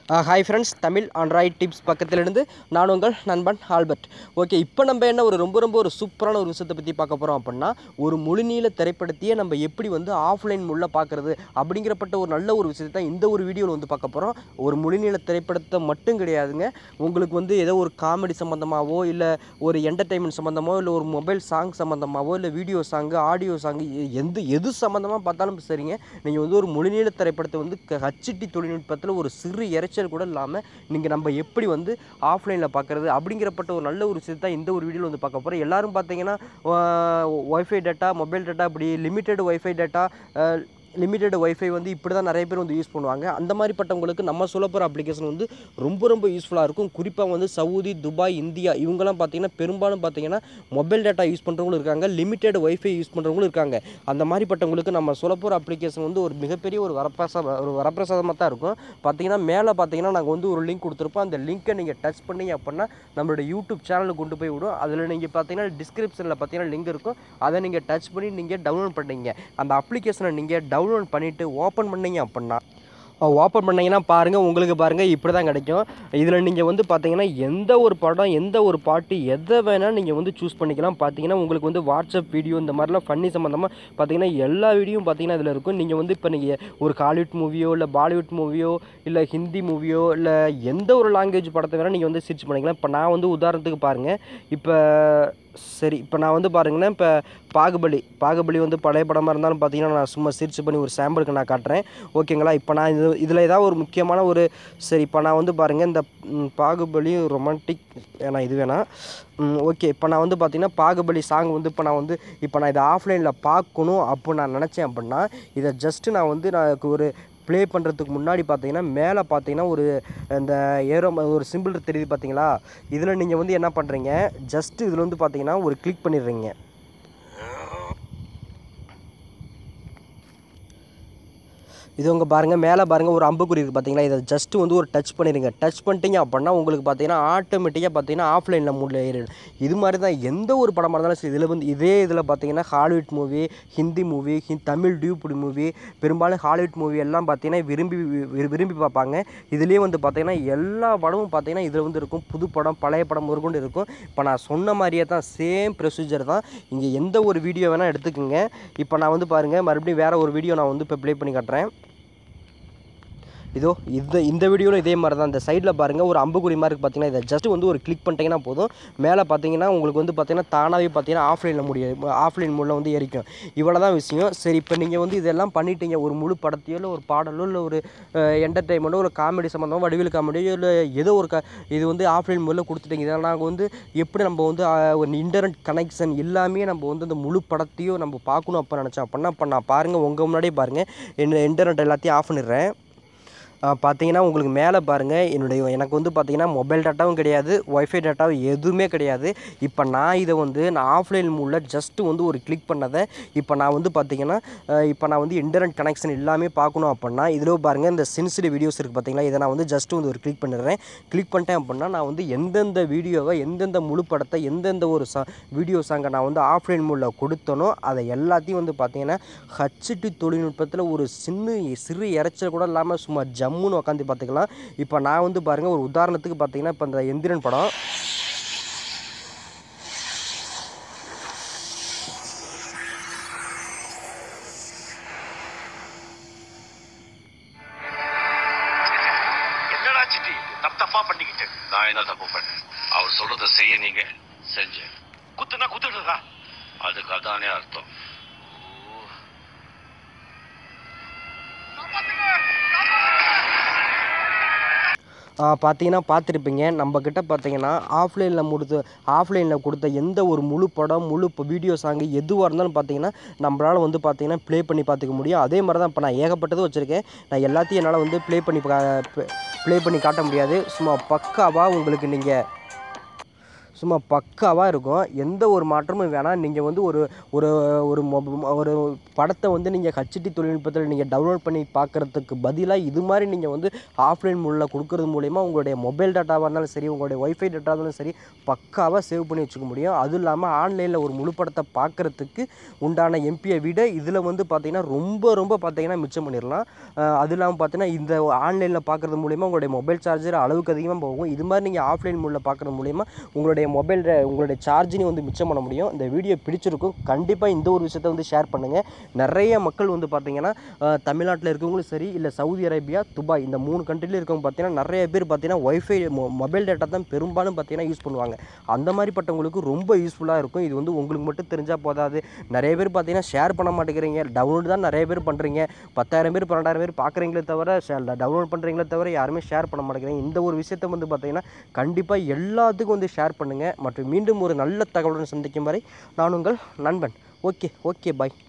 hi friends Tamil android tips பக்கத்திலிருந்து நான் உங்கள் நண்பன் ஆல்பர்ட் ஓகே இப்போ நம்ம என்ன ஒரு ரொம்ப ரொம்ப ஒரு சூப்பரான ஒரு விஷயத்தை பற்றி பார்க்க போகிறோம் அப்படின்னா ஒரு முழுநீள திரைப்படத்தையே நம்ம எப்படி வந்து ஆஃப்லைன் முள்ள பார்க்குறது அப்படிங்கிறப்பட்ட ஒரு நல்ல ஒரு விஷயத்தை தான் இந்த ஒரு வீடியோவில் வந்து பார்க்க போகிறோம் ஒரு முழுநீள திரைப்படத்தை மட்டும் கிடையாதுங்க உங்களுக்கு வந்து ஏதோ ஒரு காமெடி சம்மந்தமாகவோ இல்லை ஒரு என்டர்டைன்மெண்ட் சம்மந்தமாகவோ இல்லை ஒரு மொபைல் சாங் சம்மந்தமாகவோ இல்லை வீடியோ சாங்கு ஆடியோ சாங்கு எந்த எது சம்மந்தமாக பார்த்தாலும் சரிங்க நீங்கள் வந்து ஒரு முழுநீள திரைப்படத்தை வந்து ஹச்டி தொழில்நுட்பத்தில் ஒரு சிறு இறைச்சல் கூட இல்லாமல் நீங்கள் நம்ம எப்படி வந்து ஆஃப்லைனில் பார்க்குறது அப்படிங்கிறப்பட்ட ஒரு நல்ல ஒரு விஷயத்தை தான் இந்த ஒரு வீடியோவில் வந்து பார்க்க போகிறோம் எல்லாரும் பார்த்தீங்கன்னா ஒய்ஃபை டேட்டா மொபைல் டேட்டா இப்படி limited wifi data limited wifi வந்து இப்படி தான் நிறைய பேர் வந்து யூஸ் பண்ணுவாங்க அந்த மாதிரிப்பட்டவங்களுக்கு நம்ம சொல்ல போகிற அப்ளிகேஷன் வந்து ரொம்ப ரொம்ப யூஸ்ஃபுல்லாக இருக்கும் குறிப்பாக வந்து சவுதி துபாய் இந்தியா இவங்கெல்லாம் பார்த்தீங்கன்னா பெரும்பாலும் பார்த்தீங்கன்னா மொபைல் டேட்டா யூஸ் பண்ணுறவங்களும் இருக்காங்க லிமிட்டெட் ஒய்ஃபை யூஸ் பண்ணுறவங்களும் இருக்காங்க அந்த மாதிரிப்பட்டவங்களுக்கு நம்ம சொல்ல போகிற அப்ளிகேஷன் வந்து ஒரு மிகப்பெரிய ஒரு வரப்பிரசா ஒரு வரப்பிரசாதமாக தான் இருக்கும் பார்த்தீங்கன்னா மேலே பார்த்தீங்கன்னா நாங்கள் வந்து ஒரு லிங்க் கொடுத்துருப்போம் அந்த லிங்க்கை நீங்கள் டச் பண்ணீங்க அப்படின்னா நம்மளோட யூடியூப் சேனலுக்கு கொண்டு போய் விடும் அதில் நீங்கள் பார்த்தீங்கன்னா டிஸ்கிரிப்ஷனில் பார்த்தீங்கன்னா லிங்க் இருக்கும் அதை நீங்கள் டச் பண்ணி நீங்கள் டவுன்லோட் பண்ணீங்க அந்த அப்ளிகேஷனை நீங்கள் டவுன்லோட் பண்ணிவிட்டு ஓப்பன் பண்ணீங்க அப்படின்னா ஓப்பன் பண்ணிங்கன்னா பாருங்கள் உங்களுக்கு பாருங்கள் இப்படி தான் கிடைக்கும் இதில் நீங்கள் வந்து பார்த்தீங்கன்னா எந்த ஒரு படம் எந்த ஒரு பாட்டு எதை வேணால் நீங்கள் வந்து சூஸ் பண்ணிக்கலாம் பார்த்தீங்கன்னா உங்களுக்கு வந்து வாட்ஸ்அப் வீடியோ இந்த மாதிரிலாம் ஃபன்னி சம்மந்தமாக பார்த்தீங்கன்னா எல்லா வீடியோவும் பார்த்தீங்கன்னா இதில் இருக்கும் நீங்கள் வந்து இப்போ நீங்கள் ஒரு ஹாலிவுட் மூவியோ இல்லை பாலிவுட் மூவியோ இல்லை ஹிந்தி மூவியோ இல்லை எந்த ஒரு லாங்குவேஜ் படத்தை வேணால் நீங்கள் வந்து சர்ச் பண்ணிக்கலாம் இப்போ நான் வந்து உதாரணத்துக்கு பாருங்கள் இப்போ சரி இப்போ நான் வந்து பாருங்கன்னா இப்போ பாகுபலி பாகுபலி வந்து பழைய படமாக இருந்தாலும் பார்த்தீங்கன்னா நான் சும்மா சர்ச் பண்ணி ஒரு சாம்பிளுக்கு நான் காட்டுறேன் ஓகேங்களா இப்போ நான் இது இதில் ஏதாவது ஒரு முக்கியமான ஒரு சரி இப்போ நான் வந்து பாருங்கள் இந்த ம், பாகுபலி ரொமான்டிக் வேணாம் இது வேணாம் ஓகே இப்போ நான் வந்து பார்த்தீங்கன்னா பாகுபலி சாங் வந்து இப்போ நான் வந்து இப்போ நான் இதை ஆஃப்லைனில் பார்க்கணும் அப்போ நான் நினச்சேன் அப்படின்னா இதை ஜஸ்ட்டு நான் வந்து நான் ஒரு ப்ளே பண்ணுறதுக்கு முன்னாடி பார்த்தீங்கன்னா மேலே பார்த்தீங்கன்னா ஒரு இந்த ஏரோ ஒரு சிம்பிள் தெரியுது பார்த்தீங்களா இதில் நீங்கள் வந்து என்ன பண்ணுறீங்க ஜஸ்ட் இதில் வந்து பார்த்தீங்கன்னா ஒரு கிளிக் பண்ணிடுறீங்க இது உங்கள் பாருங்கள் மேலே பாருங்கள் ஒரு அம்புக்குறி இருக்குது பார்த்தீங்களா இதை ஜஸ்ட்டு வந்து ஒரு டச் பண்ணிடுங்க டச் பண்ணிட்டீங்க அப்படின்னா உங்களுக்கு பார்த்தீங்கன்னா ஆட்டோமேட்டிக்காக பார்த்தீங்கன்னா ஆஃப்லைனில் மூடில் ஏறிடும் இது மாதிரி தான் எந்த ஒரு படமாக இருந்தாலும் சரி இதில் வந்து இதே இதில் பார்த்தீங்கன்னா ஹாலிவுட் மூவி ஹிந்தி மூவி ஹிந் தமிழ் டியூப்டி மூவி பெரும்பாலும் ஹாலிவுட் மூவி எல்லாம் பார்த்தீங்கன்னா விரும்பி வி- விரும்பி பார்ப்பாங்க இதுலேயே வந்து பார்த்தீங்கன்னா எல்லா படமும் பார்த்தீங்கன்னா இதில் வந்து இருக்கும் புது படம் பழைய படம் முதற்கொண்டு இருக்கும் இப்போ நான் சொன்ன மாதிரியே தான் சேம் ப்ரொசீஜர் தான் இங்கே எந்த ஒரு வீடியோ வேணால் எடுத்துக்கோங்க இப்போ நான் வந்து பாருங்கள் மறுபடியும் வேறு ஒரு வீடியோ நான் வந்து இப்போ ப்ளே பண்ணி காட்டுறேன் இதோ இந்த இந்த வீடியோவில் இதே மாதிரி தான் இந்த சைடில் பாருங்கள் ஒரு அம்புக்குறி மாதிரி இருக்குது பார்த்தீங்கன்னா இதை ஜஸ்ட் வந்து ஒரு கிளிக் பண்ணிட்டீங்கன்னா போதும் மேலே பார்த்தீங்கன்னா உங்களுக்கு வந்து பார்த்தீங்கன்னா தானாகவே பார்த்தீங்கன்னா ஆஃப்லைனில் முடிய ஆஃப்லைன் மூலில் வந்து எரிக்கும் இவ்வளோ தான் விஷயம் சரி இப்போ நீங்கள் வந்து இதெல்லாம் பண்ணிட்டீங்க ஒரு முழு படத்தையோ இல்லை ஒரு பாடலோ இல்லை ஒரு என்டர்டைன்மெண்ட்டோ ஒரு காமெடி சம்மந்தமாக வடிவில் காமெடியோ இல்லை ஏதோ ஒரு க இது வந்து ஆஃப்லைன் மூலில் கொடுத்துட்டீங்க இதை நாங்கள் வந்து எப்படி நம்ம வந்து அஹ், ஒரு இன்டர்நெட் கனெக்ஷன் எல்லாமே நம்ம வந்து அந்த முழு படத்தையோ நம்ம பார்க்கணும் அப்போ நினச்சோம் அப்படின்னா இப்போ நான் பாருங்கள் உங்கள் முன்னாடியே பாருங்கள் என்ன இன்டர்நெட் எல்லாத்தையும் ஆஃப் பண்ணிடுறேன் ஆஹ் பார்த்தீங்கன்னா உங்களுக்கு மேலே பாருங்கள் என்னுடைய எனக்கு வந்து பார்த்தீங்கன்னா மொபைல் டேட்டாவும் கிடையாது ஒய்ஃபை டேட்டாவும் எதுவுமே கிடையாது இப்போ நான் இதை வந்து நான் ஆஃப்லைன் மூலில் ஜஸ்ட்டு வந்து ஒரு கிளிக் பண்ணதை இப்போ நான் வந்து பார்த்தீங்கன்னா ஆஹ் இப்போ நான் வந்து இன்டர்நெட் கனெக்ஷன் எல்லாமே பார்க்கணும் அப்படின்னா இதில் பாருங்கள் இந்த சென்சிட்டிவ் வீடியோஸ் இருக்குது பார்த்தீங்களா இதை நான் வந்து ஜஸ்ட் வந்து ஒரு கிளிக் பண்ணிடுறேன் கிளிக் பண்ணிட்டேன் அப்படின்னா நான் வந்து எந்தெந்த வீடியோவை எந்தெந்த முழு படத்தை எந்தெந்த ஒரு சா வீடியோ சாங்கை நான் வந்து ஆஃப்லைன் மூலில் கொடுத்தனோ அதை எல்லாத்தையும் வந்து பார்த்தீங்கன்னா ஹச்டி தொழில்நுட்பத்தில் ஒரு சின்ன சிறு இறைச்சல் கூட இல்லாமல் சும்மா ஜம்முன்னு உட்காந்து பார்த்துக்கலாம் இப்போ நான் வந்து பாருங்கள் ஒரு உதாரணத்துக்கு பார்த்தீங்கன்னா இப்போ இந்த எந்திரன் படம் என்னடா சிட்டி தப்பு தப்பா பண்ணிக்கிட்டு நான் என்ன தப்பு பண்ணேன் அவர் சொல்றத செய்ய நீங்க செஞ்சேன் குத்துனா குத்துடுறா அதுக்கு அதானே அர்த்தம் பார்த்தீங்கன்னா பார்த்துருப்பீங்க நம்மக்கிட்ட பார்த்தீங்கன்னா ஆஃப்லைனில் கொடுத்த ஆஃப்லைனில் கொடுத்த எந்த ஒரு முழு படம் முழு இப்போ வீடியோ சாங்கு எதுவாக இருந்தாலும் பார்த்தீங்கன்னா நம்மளால் வந்து பார்த்தீங்கன்னா ப்ளே பண்ணி பார்த்துக்க முடியும் அதே மாதிரி தான் இப்போ நான் ஏகப்பட்டது வச்சுருக்கேன் நான் எல்லாத்தையும் என்னால் வந்து ப்ளே பண்ணி ப்ளே பண்ணி காட்ட முடியாது சும்மா பக்காவாக உங்களுக்கு நீங்கள் சும்மா பக்காவாக இருக்கும் எந்த ஒரு மாற்றமும் வேணாம் நீங்கள் வந்து ஒரு ஒரு ஒரு மொப- ஒரு படத்தை வந்து நீங்கள் ஹச்டி தொழில்நுட்பத்தில் நீங்கள் டவுன்லோட் பண்ணி பார்க்குறதுக்கு பதிலாக இது மாதிரி நீங்கள் வந்து ஆஃப்லைன் மூலில் கொடுக்கறது மூலயமா உங்களுடைய மொபைல் டேட்டாவாக இருந்தாலும் சரி உங்களுடைய ஒய்ஃபை டேட்டாவாக இருந்தாலும் சரி பக்காவாக சேவ் பண்ணி வச்சுக்க முடியும் அதுவும் இல்லாமல் ஆன்லைனில் ஒரு முழு படத்தை பார்க்குறதுக்கு உண்டான எம்பியை விட இதில் வந்து பார்த்தீங்கன்னா ரொம்ப ரொம்ப பார்த்தீங்கன்னா மிச்சம் பண்ணிடலாம் அஹ் அது இல்லாமல் பார்த்தீங்கன்னா இந்த ஆன்லைனில் பார்க்குறது மூலிமா உங்களுடைய மொபைல் சார்ஜர் அளவுக்கு அதிகமாக போகும் இது மாதிரி நீங்கள் ஆஃப்லைன் மூலில் பார்க்குறது மூலிமா உங்களுடைய மொபைல் உங்களுடைய சார்ஜினையும் வந்து மிச்சம் பண்ண முடியும் இந்த வீடியோ பிடிச்சிருக்கும் கண்டிப்பாக இந்த ஒரு விஷயத்தை வந்து ஷேர் பண்ணுங்கள் நிறைய மக்கள் வந்து பார்த்தீங்கன்னா அஹ், தமிழ்நாட்டில் இருக்கவங்களும் சரி இல்லை சவுதி அரேபியா துபாய் இந்த மூணு கண்ட்ரியில் இருக்கவங்க பார்த்தீங்கன்னா நிறைய பேர் பார்த்தீங்கன்னா ஒய்ஃபை மொபைல் டேட்டா தான் பெரும்பாலும் பார்த்தீங்கன்னா யூஸ் பண்ணுவாங்க அந்த மாதிரிப்பட்டவங்களுக்கு ரொம்ப யூஸ்ஃபுல்லாக இருக்கும் இது வந்து உங்களுக்கு மட்டும் தெரிஞ்சால் போதாது நிறைய பேர் பார்த்தீங்கன்னா ஷேர் பண்ண மாட்டேங்கிறீங்க டவுன்லோட் தான் நிறைய பேர் பண்ணுறீங்க பத்தாயிரம் பேர் பன்னெண்டாயிரம் பேர் பார்க்குறீங்களே தவிர டவுன்லோட் பண்ணுறீங்களே தவிர யாருமே ஷேர் பண்ண மாட்டேங்கிறீங்க இந்த ஒரு விஷயத்தை வந்து பார்த்தீங்கன்னா கண்டிப்பாக எல்லாத்துக்கும் வந்து ஷேர் பண்ணுங்கள் மற்றும் மீண்டும் ஒரு நல்ல தகவலுடன் சந்திக்கும் வரை நான் உங்கள் நண்பன் ஓகே ஓகே பாய்